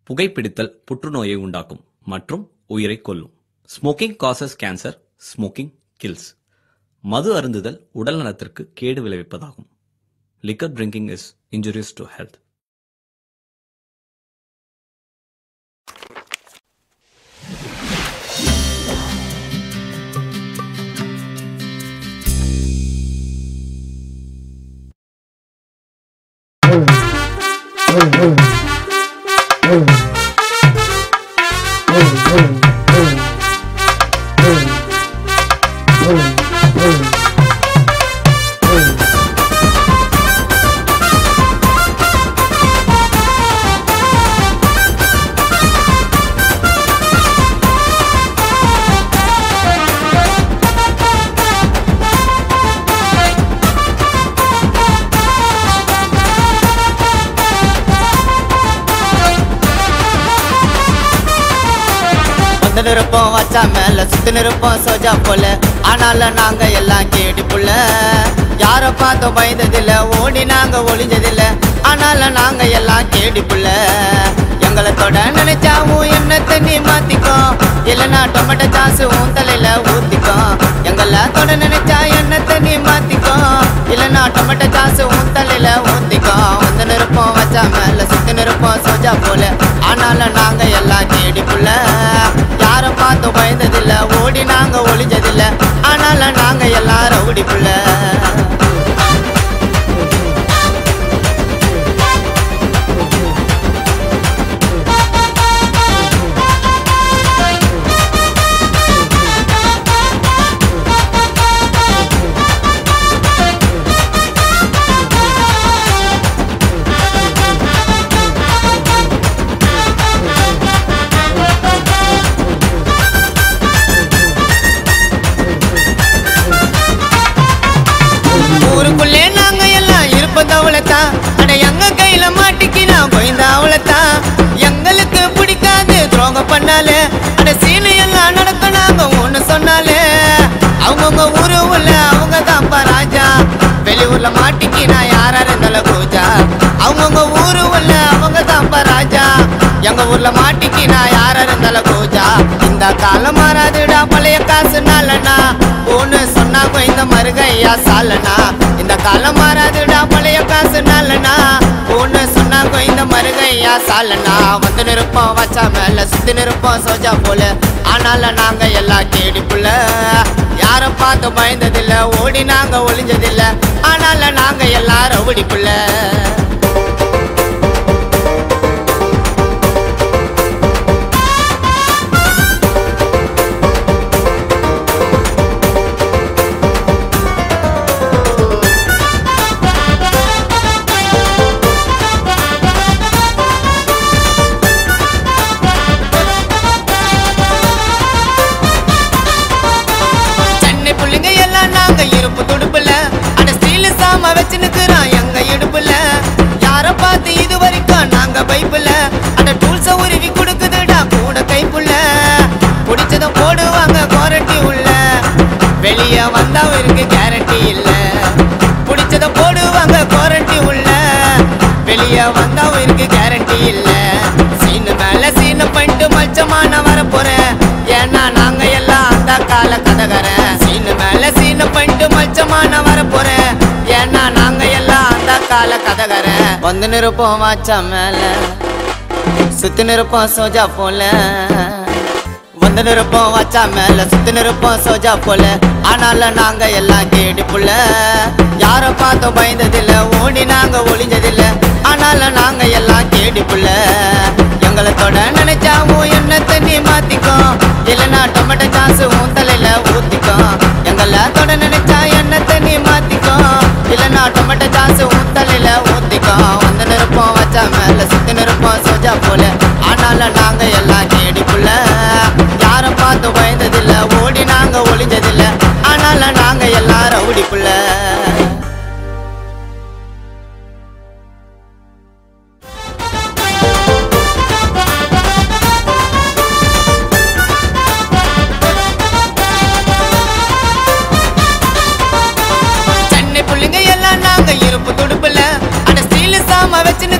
புகைப்பிடித்தல் புற்றுநோயை உண்டாக்கும் மற்றும் உயிரை கொல்லும் smoking causes cancer smoking kills மது அருந்துதல் உடல் நலத்திற்கு கேடு விளைவிப்பதாகும் liquor drinking is injurious to health வந்து நிற்போம் வச்சா மேல சுத்தி நிற்போம் சோஜா போல ஆனாலும் நாங்க எல்லாம் கேடி புள்ள யார பார்த்தும் பயந்ததில்ல ஓடி நாங்க ஒளிஞ்சதில்ல ஆனாலும் நாங்க எல்லாம் கேடி புள்ள எங்களை தொட நினைச்சாவும் என்ன தண்ணி மாத்திக்கோ இல்லைன்னா டொமேட்டோ சாசு உன் தலையில ஊத்திக்கோ எங்களை தொட நினைச்சா என்ன தண்ணி மாத்திக்கோ இல்லைன்னா டொமேட்டோ சாசு உன் தலையில ஊத்திக்கோ வந்து நிற்போம் வச்சா மேல சுத்தி நிற்போம் சோஜா போல ஆனாலும் நாங்க எல்லாம் கேடி புள்ள யாரும் பார்த்து பயந்ததில்ல ஓடி நாங்க ஒளிஞ்சதில்ல ஆனாலும் நாங்க எல்லாம் ரவுடி புள்ள ஊருக்குள்ளே நாங்க எல்லாம் இருப்பது அவ்வளோத்தான் அட எங்க கையில மாட்டிக்கினா கொய்ந்த அவ்வளோத்தான் எங்களுக்கு பிடிக்காது துரோகம் பண்ணாலே அட சீனு எல்லாம் நடக்க நாங்க ஒண்ணு சொன்னாலே அவங்கவுங்க ஊரு உள்ள அவங்க தான்ப்பா ராஜா வெளியூர்ல மாட்டிக்கினா யாரா இருந்தாலும் பூஜா அவங்கவுங்க ஊரு உள்ள அவங்க தான்ப்பா ராஜா எங்க ஊர்ல மாட்டிக்கினா யாரா இருந்தாலும் பூஜா இந்த காலம் மாறாதுடா பழைய காசு நாளனா ஒண்ணு சொன்னா இந்த மருகையா சாலனா இந்த காலம் மாறாதுடா பழைய காசு நாளனா ஒண்ணு சொன்னா இந்த மருகையா சாலனா வந்து நிற்போம் வச்சா மேல சுத்தி நிற்போம் சோஜா போல ஆனாலும் நாங்க எல்லாம் கேடி புள்ள யார பார்த்து பயந்ததில்ல ஓடி நாங்க ஒளிஞ்சதில்ல ஆனாலும் நாங்க எல்லாம் ரவுடி புள்ள சென்னை புள்ளைங்க எல்லாம் நாங்க இருப்பு துடுப்புல அட ஸ்டீல் சாம வச்சு நிக்கிறோம் எங்க இடுப்புல யார பார்த்து இது வரைக்கும் நாங்க பைப்புல அட டூல்ஸ உருவி கொடுக்குதுடா கூட கைப்புள்ள பிடிச்சத போடுவாங்க குவாரண்டி உள்ள வெளிய வந்தா இருக்கு கேரண்டி இல்ல பிடிச்சத போடுவாங்க குவாரண்டி உள்ள வெளிய வந்தா இருக்கு கேரண்டி இல்ல சீனு மேல சீனு பண்ணிட்டு மச்சமான வர போறேன் ஏன்னா நாங்க எல்லாம் அந்த கால கதகரன் சீனு மேல சீனு பண்ணிட்டு மச்சமான வர போறேன் ஏன்னா நாங்க எல்லாம் அந்த கால கதகரன் வந்து நிற்போம் வாச்சா மேல சுத்தி நிற்போம் சோஜா போல வந்து நிற்போம் வச்சா மேல சுத்தி நிற்போம் சோஜா போல ஆனாலும் நாங்க எல்லாம் கேடி புள்ள யார பார்த்தும் பயந்ததில்ல ஓடி நாங்க ஒளிஞ்சதில்ல ஆனாலும் நாங்க எல்லாம் கேடி புள்ள எங்களை தொட நினைச்சாவும் என்ன தண்ணி மாத்திக்கோ இல்லைன்னா டொமேட்டோ சாசு உன் தலையில ஊத்திக்கோ எங்களை தொட நினைச்சா என்ன தண்ணி மாத்திக்கோ இல்லைன்னா டொமேட்டோ சாசு உன் தலையில ஊத்திக்கோ வந்து நிற்போம் வச்சா மேல சுத்தி நிற்போம் சோஜா போல ஆனாலும் நாங்க எல்லாம் கேடி புள்ள யார பார்த்து பயந்ததில்ல ஓடி நாங்க ஒளிஞ்சதில்ல ஆனாலும் நாங்க எல்லாம் ரவுடி புள்ள சென்னை புள்ளைங்க எல்லாம் நாங்க இருப்பு துடுப்புல அட ஸ்டீல் சாம வச்சு